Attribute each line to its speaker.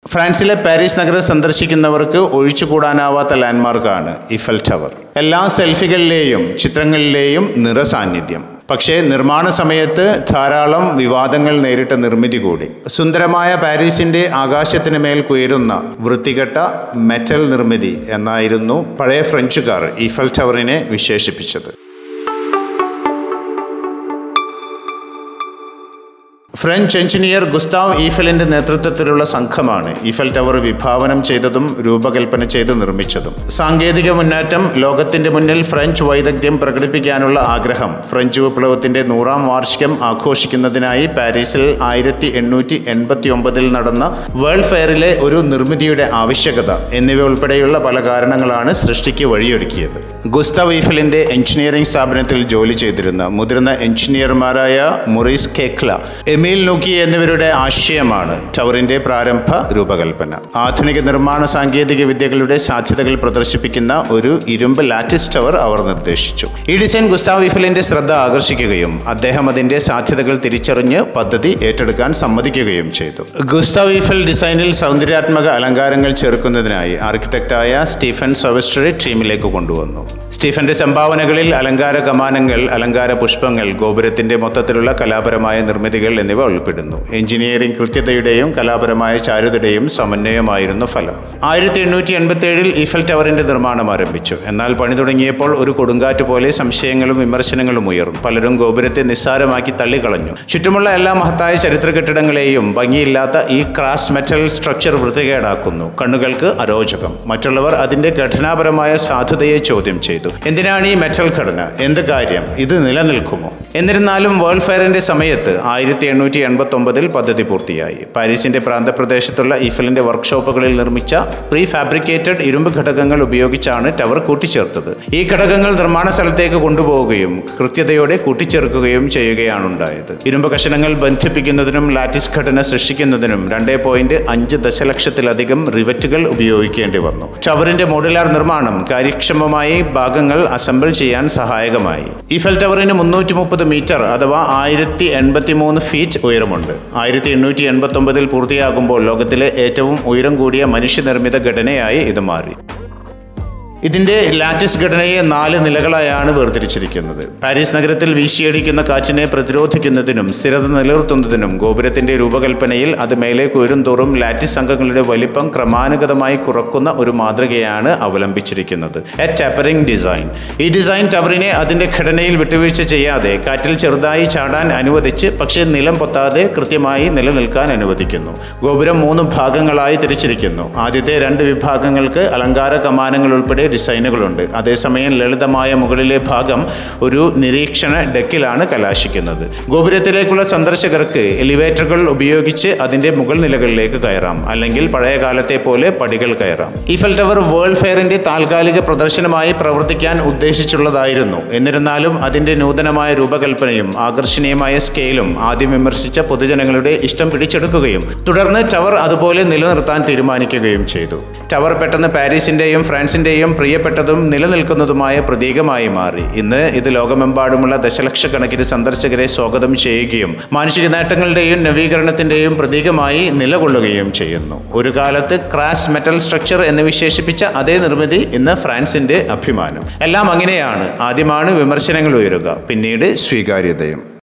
Speaker 1: ഫ്രാൻസിലെ പാരീസ് നഗരം സന്ദർശിക്കുന്നവർക്ക് ഒഴിച്ചുകൂടാനാവാത്ത ലാൻഡ്മാർക്കാണ് ഇഫൽ ടവർ എല്ലാ സെൽഫികളിലെയും ചിത്രങ്ങളിലെയും നിറസാന്നിധ്യം പക്ഷേ നിർമ്മാണ സമയത്ത് ധാരാളം വിവാദങ്ങൾ നേരിട്ട നിർമ്മിതി കൂടി സുന്ദരമായ പാരീസിന്റെ ആകാശത്തിന് മേൽ കുയരുന്ന വൃത്തികെട്ട മെറ്റൽ നിർമ്മിതി എന്നായിരുന്നു പഴയ ഫ്രഞ്ചുകാർ ഈഫൽ ടവറിനെ വിശേഷിപ്പിച്ചത് ഫ്രഞ്ച് എഞ്ചിനീയർ ഗുസ്താവ് ഈഫലിന്റെ നേതൃത്വത്തിലുള്ള സംഘമാണ് ഈഫൽ ടവർ വിഭാവനം ചെയ്തതും രൂപകൽപ്പന ചെയ്ത് നിർമ്മിച്ചതും സാങ്കേതിക മുന്നേറ്റം ലോകത്തിന്റെ മുന്നിൽ ഫ്രഞ്ച് വൈദഗ്ധ്യം പ്രകടിപ്പിക്കാനുള്ള ആഗ്രഹം ഫ്രഞ്ച് വിപ്ലവത്തിന്റെ നൂറാം വാർഷികം ആഘോഷിക്കുന്നതിനായി പാരീസിൽ ആയിരത്തി എണ്ണൂറ്റി എൺപത്തി ഒമ്പതിൽ നടന്ന വേൾഡ് ഫെയറിലെ ഒരു നിർമ്മിതിയുടെ ആവശ്യകത എന്നിവ ഉൾപ്പെടെയുള്ള പല കാരണങ്ങളാണ് സൃഷ്ടിക്ക് വഴിയൊരുക്കിയത് ഗുസ്താവ് ഈഫലിന്റെ എഞ്ചിനീയറിംഗ് സ്ഥാപനത്തിൽ ജോലി ചെയ്തിരുന്ന മുതിർന്ന എഞ്ചിനീയർമാരായ മൊറീസ് കേക്ല എമീൽ നുക്കി എന്നിവരുടെ ആശയമാണ് ടവറിന്റെ പ്രാരംഭ രൂപകൽപ്പന ആധുനിക നിർമ്മാണ സാങ്കേതിക വിദ്യകളുടെ സാധ്യതകൾ പ്രദർശിപ്പിക്കുന്ന ഒരു ഇരുമ്പ് ലാറ്റിസ് ടവർ അവർ നിർദ്ദേശിച്ചു ഈ ഡിസൈൻ ഗുസ്താവ് ഈഫലിന്റെ ശ്രദ്ധ ആകർഷിക്കുകയും അദ്ദേഹം അതിന്റെ സാധ്യതകൾ തിരിച്ചറിഞ്ഞ് പദ്ധതി ഏറ്റെടുക്കാൻ സമ്മതിക്കുകയും ചെയ്തു ഗുസ്താവ് ഈഫൽ ഡിസൈനിൽ സൗന്ദര്യാത്മക അലങ്കാരങ്ങൾ ചേർക്കുന്നതിനായി ആർക്കിടെക്റ്റായ സ്റ്റീഫൻ സൊവസ്റ്ററി ടീമിലേക്ക് കൊണ്ടുവന്നു സ്റ്റീഫന്റെ സംഭാവനകളിൽ അലങ്കാര കമാനങ്ങൾ അലങ്കാര പുഷ്പങ്ങൾ ഗോപുരത്തിന്റെ മൊത്തത്തിലുള്ള കലാപരമായ നിർമ്മിതികൾ എന്നിവ ഉൾപ്പെടുന്നു എഞ്ചിനീയറിംഗ് കൃത്യതയുടെയും കലാപരമായ ചാരുതയുടെയും സമന്വയമായിരുന്നു ഫലം ആയിരത്തി എണ്ണൂറ്റി എൺപത്തി ഏഴിൽ ഈഫൽ ടവറിന്റെ നിർമ്മാണം ആരംഭിച്ചു എന്നാൽ പണി തുടങ്ങിയപ്പോൾ ഒരു കൊടുങ്കാറ്റ് പോലെ സംശയങ്ങളും വിമർശനങ്ങളും ഉയർന്നു പലരും ഗോപുരത്തെ നിസ്സാരമാക്കി തള്ളിക്കളഞ്ഞു ചുറ്റുമുള്ള എല്ലാ മഹത്തായ ചരിത്ര കെട്ടിടങ്ങളെയും ഭംഗിയില്ലാത്ത ഈ ക്രാസ് മെറ്റൽ സ്ട്രക്ചർ വൃത്തികേടാക്കുന്നു കണ്ണുകൾക്ക് അരോചകം മറ്റുള്ളവർ അതിന്റെ ഘടനാപരമായ സാധുതയെ ചോദ്യം ചെയ്തു എന്തിനാണ് ഈ മെറ്റൽ ഘടന എന്ത് കാര്യം ഇത് നിലനിൽക്കുമോ എന്നിരുന്നാലും വേൾഡ് ഫെയറിന്റെ സമയത്ത് ആയിരത്തി എണ്ണൂറ്റി എൺപത്തി ഒമ്പതിൽ പദ്ധതി പൂർത്തിയായി പാരീസിന്റെ പ്രാന്തപ്രദേശത്തുള്ള ഈഫലിന്റെ വർക്ക്ഷോപ്പുകളിൽ നിർമ്മിച്ച പ്രീ ഫാബ്രിക്കേറ്റഡ് ഇരുമ്പ് ഘടകങ്ങൾ ഉപയോഗിച്ചാണ് ടവർ കൂട്ടിച്ചേർത്തത് ഈ ഘടകങ്ങൾ നിർമ്മാണ സ്ഥലത്തേക്ക് കൊണ്ടുപോവുകയും കൃത്യതയോടെ കൂട്ടിച്ചേർക്കുകയും ചെയ്യുകയാണ് ഉണ്ടായത് ഇരുമ്പ് കഷണങ്ങൾ ബന്ധിപ്പിക്കുന്നതിനും ലാറ്റിസ് ഘടന സൃഷ്ടിക്കുന്നതിനും രണ്ടേ പോയിന്റ് അഞ്ച് ദശലക്ഷത്തിലധികം റിവറ്റുകൾ ഉപയോഗിക്കേണ്ടി വന്നു ടവറിന്റെ മോഡുലാർ നിർമ്മാണം കാര്യക്ഷമമായി ഭാഗങ്ങൾ അസംബിൾ ചെയ്യാൻ സഹായകമായി ഈഫൽ ടവറിന് മുന്നൂറ്റി മുപ്പത് മീറ്റർ അഥവാ ആയിരത്തി എൺപത്തി മൂന്ന് ഫീറ്റ് ഉയരമുണ്ട് ആയിരത്തി എണ്ണൂറ്റി എൺപത്തി ഒമ്പതിൽ പൂർത്തിയാകുമ്പോൾ ലോകത്തിലെ ഏറ്റവും ഉയരം കൂടിയ മനുഷ്യനിർമ്മിത ഘടനയായി ഇത് മാറി ഇതിന്റെ ലാറ്റിസ് ഘടനയെ നാല് നിലകളായാണ് വേർതിരിച്ചിരിക്കുന്നത് പാരീസ് നഗരത്തിൽ വീശിയടിക്കുന്ന കാറ്റിനെ പ്രതിരോധിക്കുന്നതിനും സ്ഥിരത നിലനിർത്തുന്നതിനും ഗോപുരത്തിന്റെ രൂപകൽപ്പനയിൽ അത് മേലേക്ക് ഉയരും തോറും ലാറ്റിസ് അംഗങ്ങളുടെ വലിപ്പം ക്രമാനുഗതമായി കുറക്കുന്ന ഒരു മാതൃകയാണ് അവലംബിച്ചിരിക്കുന്നത് എ ടാപ്പറിംഗ് ഡിസൈൻ ഈ ഡിസൈൻ ടവറിനെ അതിന്റെ ഘടനയിൽ വിട്ടുവീഴ്ച ചെയ്യാതെ കാറ്റിൽ ചെറുതായി ചാടാൻ അനുവദിച്ച് പക്ഷേ നിലം പൊത്താതെ കൃത്യമായി നിലനിൽക്കാൻ അനുവദിക്കുന്നു ഗോപുരം മൂന്ന് ഭാഗങ്ങളായി തിരിച്ചിരിക്കുന്നു ആദ്യത്തെ രണ്ട് വിഭാഗങ്ങൾക്ക് അലങ്കാര കമാനങ്ങൾ ഉൾപ്പെടെ ഡിസൈനുകളുണ്ട് അതേസമയം ലളിതമായ മുകളിലെ ഭാഗം ഒരു നിരീക്ഷണ ഡെക്കിലാണ് കലാശിക്കുന്നത് ഗോപുരത്തിലേക്കുള്ള സന്ദർശകർക്ക് എലിവേറ്ററുകൾ ഉപയോഗിച്ച് അതിന്റെ മുകൾ നിലകളിലേക്ക് കയറാം അല്ലെങ്കിൽ പഴയ കാലത്തെ പോലെ പടികൾ കയറാം ഈഫൽ ടവർ വേൾഡ് ഫെയറിന്റെ താൽക്കാലിക പ്രദർശനമായി പ്രവർത്തിക്കാൻ ഉദ്ദേശിച്ചുള്ളതായിരുന്നു എന്നിരുന്നാലും അതിന്റെ നൂതനമായ രൂപകൽപ്പനയും ആകർഷണീയമായ സ്കെയിലും ആദ്യം വിമർശിച്ച പൊതുജനങ്ങളുടെ ഇഷ്ടം പിടിച്ചെടുക്കുകയും തുടർന്ന് ടവർ അതുപോലെ നിലനിർത്താൻ തീരുമാനിക്കുകയും ചെയ്തു ടവർ പെട്ടെന്ന് പാരീസിന്റെയും ഫ്രാൻസിന്റെയും പ്രിയപ്പെട്ടതും നിലനിൽക്കുന്നതുമായ പ്രതീകമായി മാറി ഇന്ന് ഇത് ലോകമെമ്പാടുമുള്ള ദശലക്ഷക്കണക്കിന് സന്ദർശകരെ സ്വാഗതം ചെയ്യുകയും മാനുഷിക നേട്ടങ്ങളുടെയും നവീകരണത്തിന്റെയും പ്രതീകമായി നിലകൊള്ളുകയും ചെയ്യുന്നു ഒരു കാലത്ത് ക്രാസ് മെറ്റൽ സ്ട്രക്ചർ എന്ന് വിശേഷിപ്പിച്ച അതേ നിർമ്മിതി ഇന്ന് ഫ്രാൻസിന്റെ അഭിമാനം എല്ലാം അങ്ങനെയാണ് ആദ്യമാണ് വിമർശനങ്ങൾ ഉയരുക പിന്നീട് സ്വീകാര്യതയും